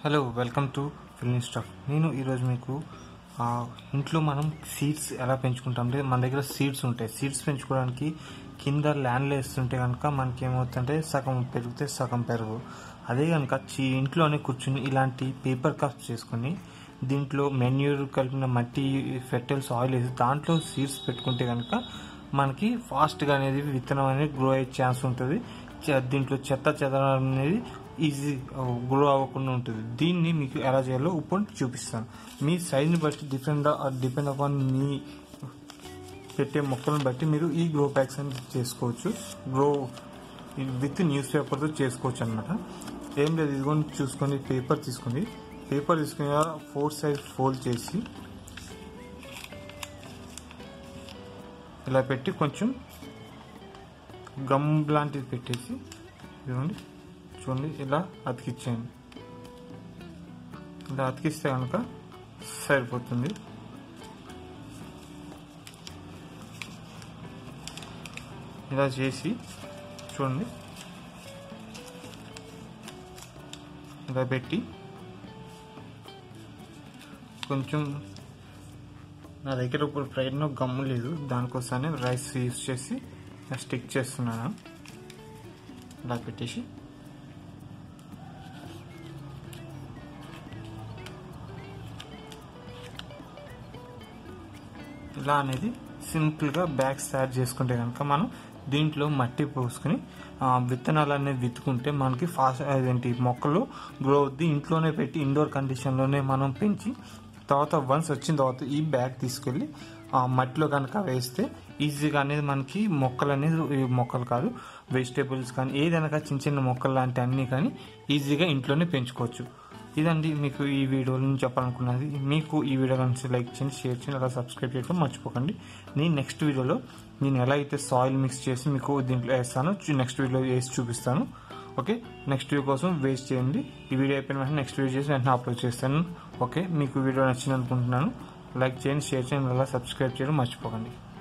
hello welcome to film stock నేను ఈరోజు మీకు ఆ, ఇంట్లో మనం సీడ్స్ ఎలా పెంచుకుంటాం అంటే మన దగ్గర సీడ్స్ ఉంటాయి సీడ్స్ పెంచుకోవడానికి కింద ల్యాండ్లో వేస్తుంటే కనుక మనకి ఏమవుతుందంటే సగం పెరిగితే సగం పెరుగు అదే కనుక చీ ఇంట్లోనే కూర్చుని ఇలాంటి పేపర్ కప్స్ చేసుకుని దీంట్లో మెన్యూర్ కలిపిన మట్టి ఫెర్టైల్ సాయిల్ వేసి దాంట్లో సీడ్స్ పెట్టుకుంటే కనుక మనకి ఫాస్ట్గా అనేది విత్తనం అనేది గ్రో అయ్యే ఛాన్స్ ఉంటుంది చె- దీంట్లో చెత్త చెదరం అనేది ఈజీ గ్రో అవ్వకుండా ఉంటుంది దీన్ని మీకు ఎలా చేయాలో ఇప్పుడు చూపిస్తాను మీ సైజ్ని బట్టి డిపెండ్ డిపెండ్ అపాన్ మీ పెట్టే మొక్కలను బట్టి మీరు ఈ గ్రో ప్యాక్స్ అనేది చేసుకోవచ్చు గ్రో విత్ న్యూస్ పేపర్తో చేసుకోవచ్చు అనమాట ఏం లేదు ఇదిగోని చూసుకొని పేపర్ తీసుకుని పేపర్ తీసుకుని ఫోర్ సైజ్ ఫోల్డ్ చేసి ఇలా పెట్టి కొంచెం గమ్ లాంటిది పెట్టేసి ఇదిగోండి చూడండి ఇలా అతికిచ్చేయండి ఇలా అతికిస్తే కనుక సరిపోతుంది ఇలా చేసి చూడండి ఇలా పెట్టి కొంచెం నా దగ్గర ఇప్పుడు ఫ్రైడ్లో గమ్ము లేదు దానికోసమే రైస్ యూస్ చేసి స్టిక్ చేస్తున్నాను ఇలా పెట్టేసి ఇలా అనేది సింపుల్గా బ్యాగ్స్ తయారు చేసుకుంటే కనుక మనం దీంట్లో మట్టి పోసుకుని ఆ, విత్తనాలు అనేది విత్తుకుంటే మనకి ఫాస్ట్ అదేంటి మొక్కలు గ్రో అవుద్ది ఇంట్లోనే పెట్టి ఇండోర్ కండిషన్లోనే మనం పెంచి తర్వాత వన్స్ వచ్చిన తర్వాత ఈ బ్యాగ్ తీసుకెళ్ళి ఆ, మట్టిలో కనుక వేస్తే ఈజీగా అనేది మనకి మొక్కలు అనేది ఈ మొక్కలు కాదు వెజిటేబుల్స్ కానీ ఏదైనా కానీ చిన్న చిన్న మొక్కలు లాంటి అన్నీ కానీ ఈజీగా ఇంట్లోనే పెంచుకోవచ్చు ఇదండి మీకు ఈ వీడియో నుంచి చెప్పాలనుకున్నది మీకు ఈ వీడియో నుంచి లైక్ చేయండి షేర్ చేయండి అలా సబ్స్క్రైబ్ చేయడం మర్చిపోకండి నేను నెక్స్ట్ వీడియోలో నేను ఎలా అయితే సాయిల్ మిక్స్ చేసి మీకు దీంట్లో వేస్తానో నెక్స్ట్ వీడియోలో వేసి చూపిస్తాను ఓకే నెక్స్ట్ వీడియో కోసం వేస్ట్ చేయండి ఈ వీడియో అయిపోయిన వెంటనే నెక్స్ట్ వీడియో చేసి వెంటనే అప్లోడ్ చేస్తాను ఓకే మీకు వీడియో నచ్చింది అనుకుంటున్నాను లైక్ చేయండి షేర్ చేయండి అలా సబ్స్క్రైబ్ చేయడం మర్చిపోకండి